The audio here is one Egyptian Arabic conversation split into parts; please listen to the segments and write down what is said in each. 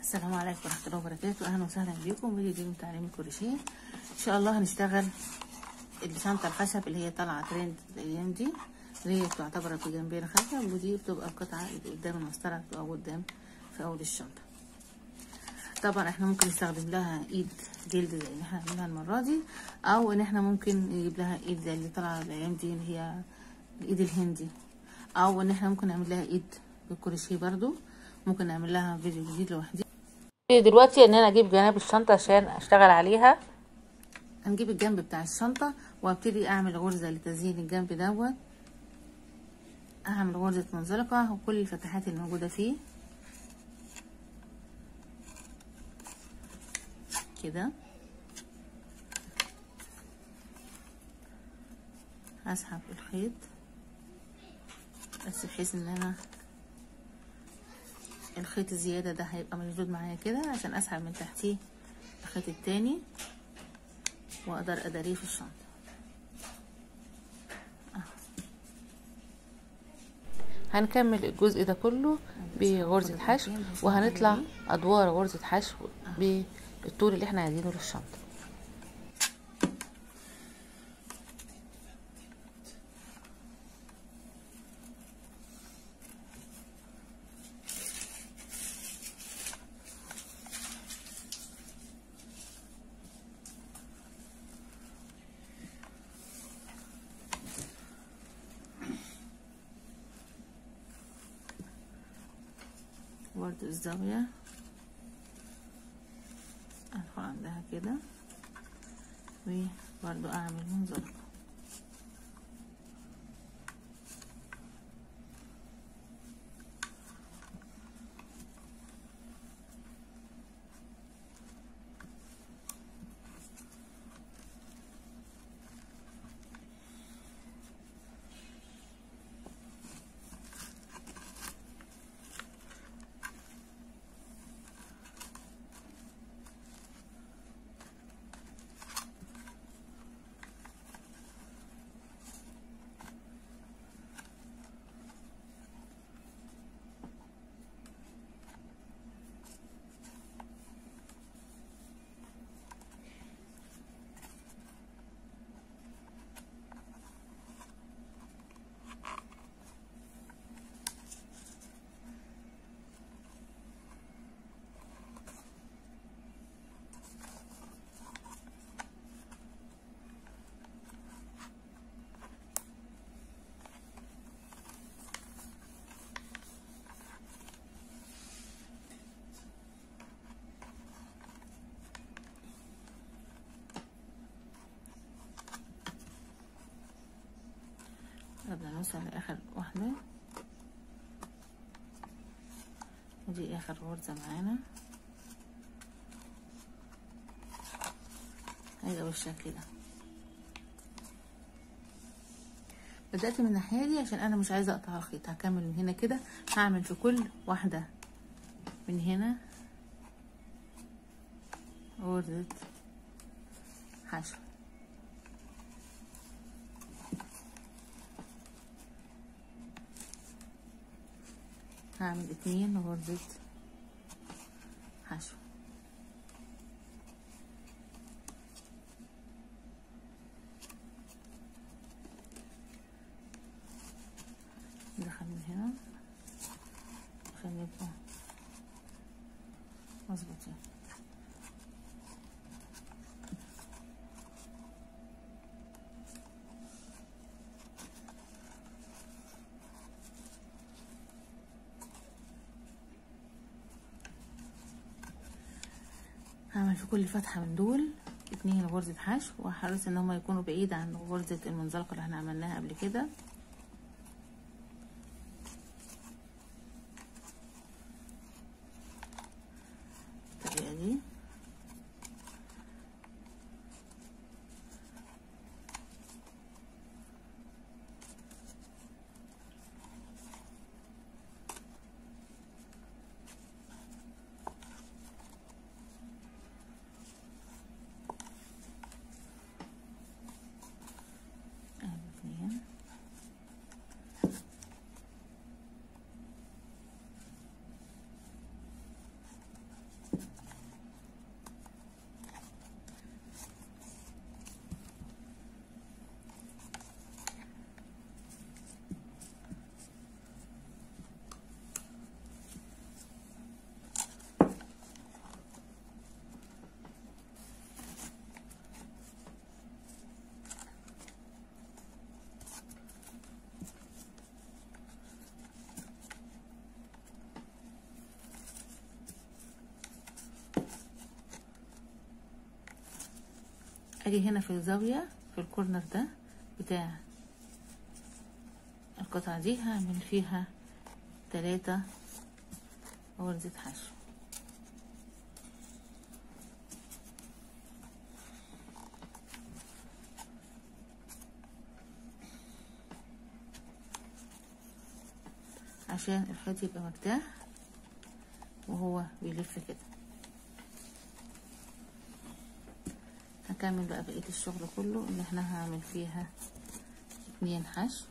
السلام عليكم ورحمه الله وبركاته اهلا وسهلا بيكم فيديو جديد من تعليم الكروشيه ان شاء الله هنشتغل الشنطه الخشب اللي هي طالعه ترند الايام دي اللي هي تعتبر بجنبين خشب ودي بتبقى القطعه اللي قدام المسطره بتبقى قدام في اول الشنطه طبعا احنا ممكن نستخدم لها ايد جلد زي اللي احنا عاملينها المره دي او ان احنا ممكن نجيب لها ايد زي اللي طالعه الايام دي اللي هي الايد الهندي او ان احنا ممكن نعمل لها ايد بالكروشيه برضو ممكن نعمل لها فيديو جديد لوحدي دلوقتي ان انا اجيب جناب الشنطه عشان اشتغل عليها هنجيب الجنب بتاع الشنطه وابتدي اعمل غرزه لتزيين الجنب دوت اعمل غرزه منزلقه وكل الفتحات اللي موجوده فيه كده هسحب الخيط بس بحيث ان انا الخيط الزيادة ده هيبقى مشدود معايا كده عشان اسحب من تحتيه الخيط التاني واقدر اداريه في الشنطة هنكمل الجزء ده كله بغرزة حشو وهنطلع ادوار غرزة حشو بالطول اللي احنا عايزينه للشنطة برضو الزاوية ادخل عندها كده وبرضو اعمل منزلقة نبدأ نوصل لآخر واحدة ودي آخر غرزة معانا هيبقى بالشكل ده بدأت من الناحية دي عشان أنا مش عايزة أقطع الخيط هكمل من هنا كده هعمل في كل واحدة من هنا غرزة حشو هعمل اتنين غرزة حشو ندخل من هنا عشان يبقوا مظبوطين هعمل في كل فتحة من دول اتنين غرزة حشو وهحرص ان هما يكونوا بعيد عن غرزة المنزلقة اللي احنا عملناها قبل كده بالطريقة دي اتنين هاجي هنا في الزاوية في الكورنر ده بتاع القطعة دي هعمل فيها تلاتة غرزة حشو عشان الخيط يبقى مرتاح وهو بيلف كده هكمل بقى بقية الشغل كله اللي احنا هعمل فيها اتنين حشو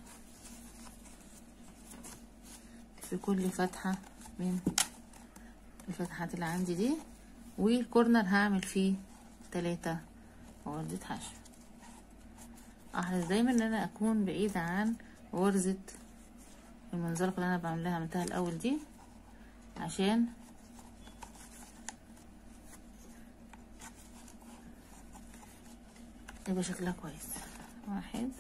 في كل فتحة من الفتحات اللي عندي دي والكورنر هعمل فيه تلاتة غرزة حشو احرص دايما ان انا اكون بعيدة عن غرزة المنزلقة اللي انا بعملها عملتها الاول دي عشان يبقى شكلها كويس واحد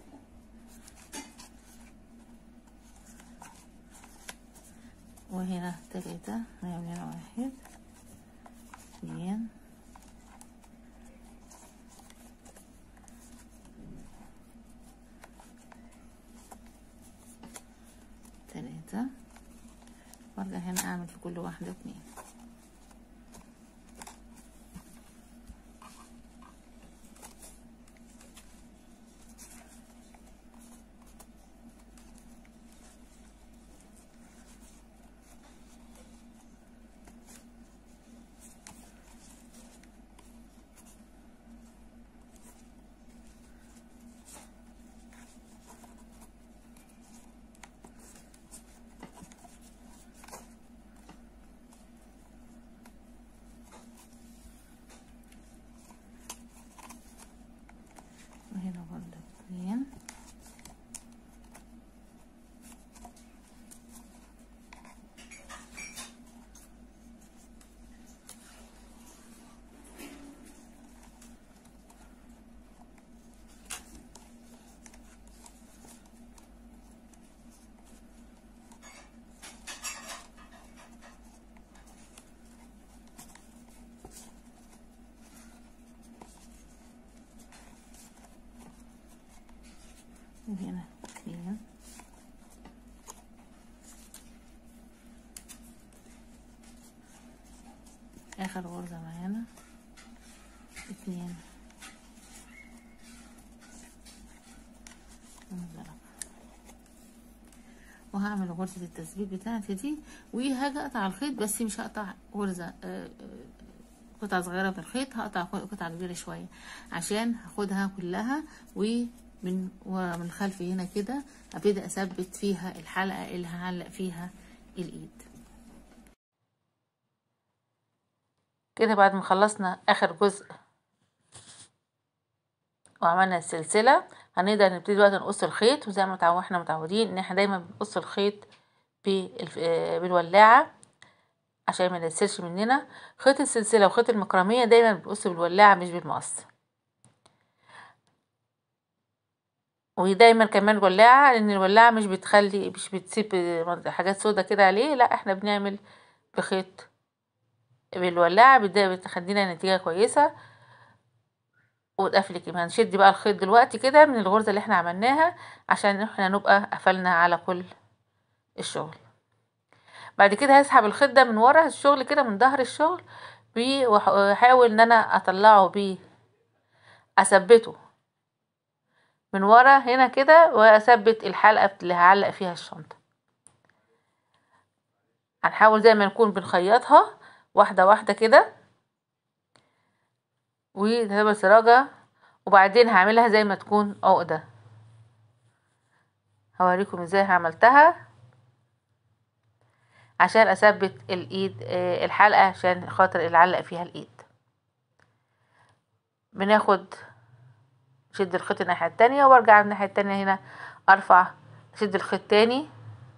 وهنا تلاتة نعمل واحد اتنين تلاتة وارجع هنا اعمل في كل واحدة اتنين وهنا برضه اتنين وهنا اتنين اخر غرزة معانا اتنين منزلقة وهعمل غرزة التثبيت بتاعتي دي وهاجي اقطع الخيط بس مش هقطع غرزة آه، آه، قطعة صغيرة من الخيط هقطع قطعة كبيرة شوية عشان هاخدها كلها ومن ورا من الخلف هنا كده ابتدي اثبت فيها الحلقة اللي هعلق فيها الايد كده بعد ما خلصنا اخر جزء وعملنا السلسلة هنقدر نبتدي دلوقتي نقص الخيط وزي ما متعو- احنا متعودين ان احنا دايما بنقص الخيط بالف- آه، بالولاعة عشان ما ينسلش مننا خيط السلسلة وخيط المكرمية دايما بنقص بالولاعة مش بالمقص ودايما كمان ولاعة لان الولاعة مش بتخلي مش بتسيب حاجات سودا كده عليه لا احنا بنعمل بخيط بالولاعة بتدا- بتخلينا نتيجة كويسة وتقفلي كمان هنشد بقى الخيط دلوقتي كده من الغرزة اللي احنا عملناها عشان احنا نبقى قفلنا على كل الشغل بعد كده هسحب الخيط ده من ورا الشغل كده من ظهر الشغل بيه وأح- واحاول ان انا اطلعه بيه اثبته من ورا هنا كده واثبت الحلقة اللي هعلق فيها الشنطة هنحاول زي ما نكون بنخيطها واحدة واحدة كده وتبقى سراجة وبعدين هعملها زي ما تكون عقدة هوريكم ازاي عملتها عشان اثبت الايد آه، الحلقة عشان خاطر اللي علق فيها الايد بناخد شد الخيط الناحية التانية وارجع الناحية التانية هنا ارفع شد الخيط تاني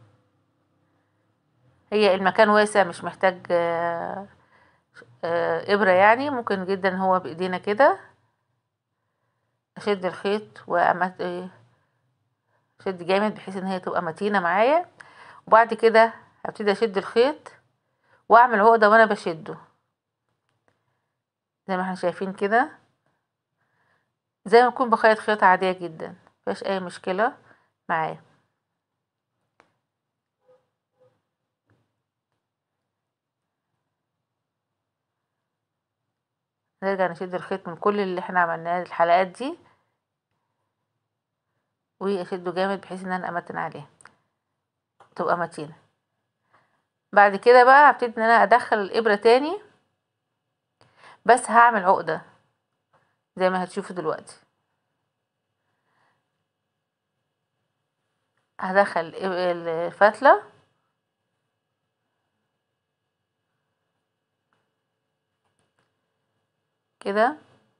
هي المكان واسع مش محتاج آه، آه، ابرة يعني ممكن جدا هو بايدينا كده اشد الخيط وأمت... إيه، شد جامد بحيث ان هي تبقى متينة معايا وبعد كده هبتدي اشد الخيط واعمل عقدة وانا بشده زي ما احنا شايفين كده زي ما اكون بخيط خيط عادية جدا مفيهاش اي مشكلة معايا نرجع نشد الخيط من كل اللي احنا عملناه الحلقات دي واشده جامد بحيث ان انا امتن عليه تبقى متينة بعد كده بقى هبتدي ان انا ادخل الابرة تاني بس هعمل عقدة زي ما هتشوفوا دلوقتي هدخل الفتلة كده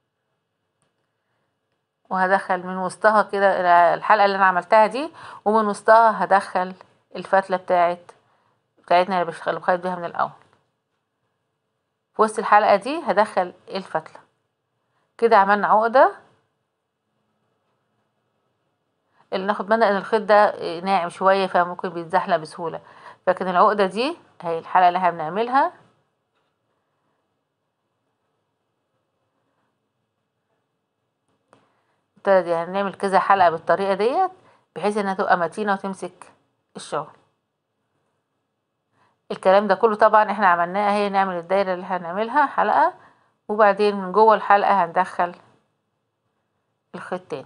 وهدخل من وسطها كده الحلقة اللي انا عملتها دي ومن وسطها هدخل الفتلة بتاعت بتاعتنا اللي بخيط بيها من الاول في وسط الحلقة دي هدخل الفتلة كده عملنا عقدة اللي ناخد بالنا ان الخيط ده ناعم شوية فممكن بيتزحلق بسهولة لكن العقدة دي هي الحلقة اللي احنا بنعملها دي هنعمل كذا حلقة بالطريقة ديت بحيث انها تبقى متينة وتمسك الشغل الكلام ده كله طبعا احنا عملناه اهي نعمل الدايرة اللي هنعملها حلقة وبعدين من جوه الحلقة هندخل الخيط تاني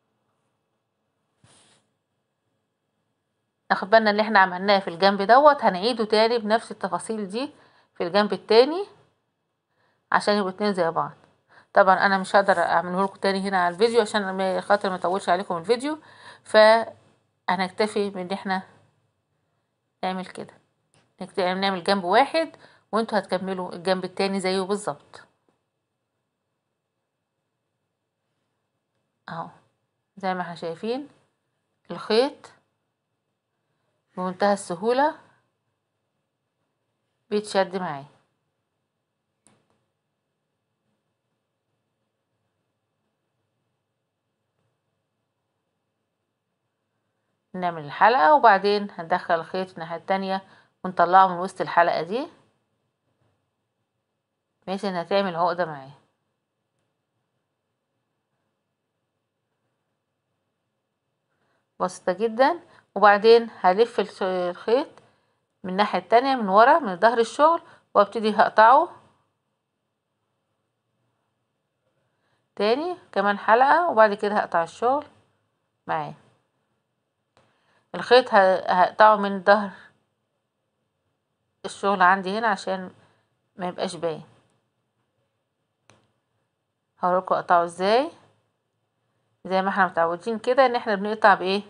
ناخد بالنا اللي احنا عملناه في الجنب دوت هنعيده تاني بنفس التفاصيل دي في الجنب التاني عشان يبقوا اتنين زي بعض طبعا انا مش هقدر اعمله لكم تاني هنا على الفيديو عشان خاطر ما اطولش عليكم الفيديو فهنكتفي بان احنا نعمل كده نعمل جنب واحد وانتوا هتكملوا الجنب التاني زيه بالظبط اهو زي ما احنا شايفين الخيط بمنتهى السهولة بيتشد معايا نعمل الحلقة وبعدين هندخل الخيط الناحية التانية ونطلعه من وسط الحلقة دي بحيث انها تعمل عقدة معايا بسيطة جدا وبعدين هلف الخيط من الناحية التانية من ورا من ظهر الشغل وابتدي هقطعه تاني كمان حلقة وبعد كده هقطع الشغل معاه الخيط هقطعه من ظهر الشغل عندي هنا عشان ما يبقاش باين هوريكم اقطعه ازاي زي ما احنا متعودين كده ان احنا بنقطع بايه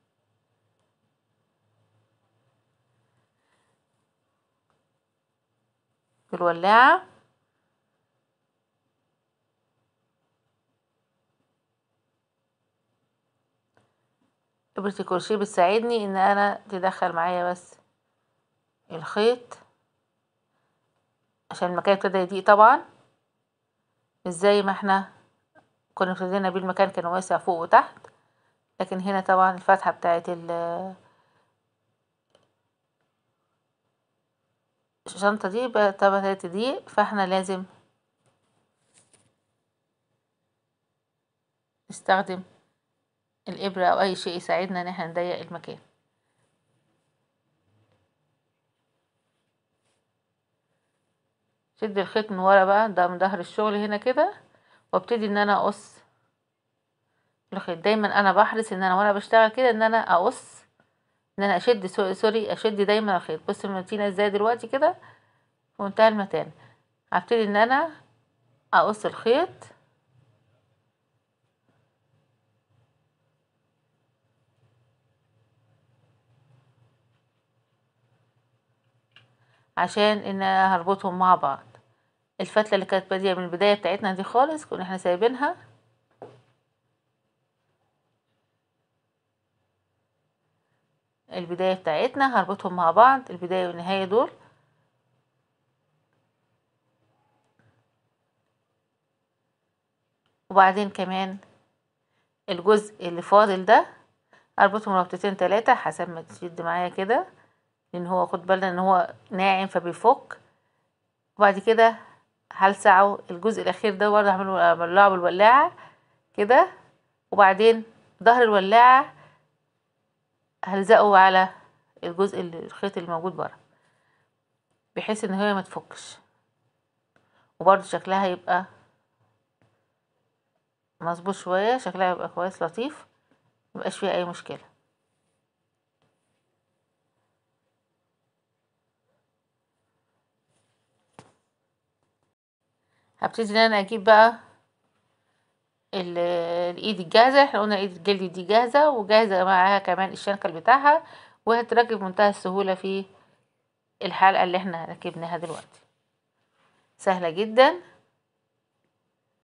بالولاعة ابرة الكروشيه بتساعدني ان انا تدخل معايا بس الخيط عشان المكان ابتدى يضيق طبعا مش زي ما احنا كنا ابتدينا بيه المكان كان واسع فوق وتحت لكن هنا طبعا الفتحة بتاعت الشنطة دي طبعا تضيق فاحنا لازم نستخدم الإبرة أو أي شيء يساعدنا إن احنا نضيق المكان شد الخيط من ورا بقى ده من ظهر الشغل هنا كده وابتدي ان انا اقص الخيط دايما انا بحرص ان انا وانا بشتغل كده ان انا اقص ان انا اشد سوري اشد دايما الخيط بص المتينة ازاي دلوقتي كده في منتهى المتانة هبتدي ان انا اقص الخيط عشان ان هربطهم مع بعض الفتلة اللي كانت بادية من البداية بتاعتنا دي خالص كنا احنا سايبينها البداية بتاعتنا هربطهم مع بعض البداية والنهاية دول وبعدين كمان الجزء اللي فاضل ده اربطهم ربطتين تلاتة حسب ما تشد معايا كده لان هو خد بالنا ان هو ناعم فبيفك وبعد كده هلسعه الجزء الاخير ده برضه هعمله بالولاعة بالولاعة كده وبعدين ظهر الولاعة هلزقه على الجزء اللي الخيط اللي موجود برا بحيث ان هي ما تفكش وبرضه شكلها يبقى مظبوط شوية شكلها يبقى كويس لطيف مبقاش فيها اي مشكلة هبتدي ان انا اجيب بقى ال- الايد الجاهزة احنا قلنا ايد الجلد دي جاهزة وجاهزة معاها كمان الشنكل بتاعها وهتركب بمنتهى السهولة في الحلقة اللي احنا ركبناها دلوقتي سهلة جدا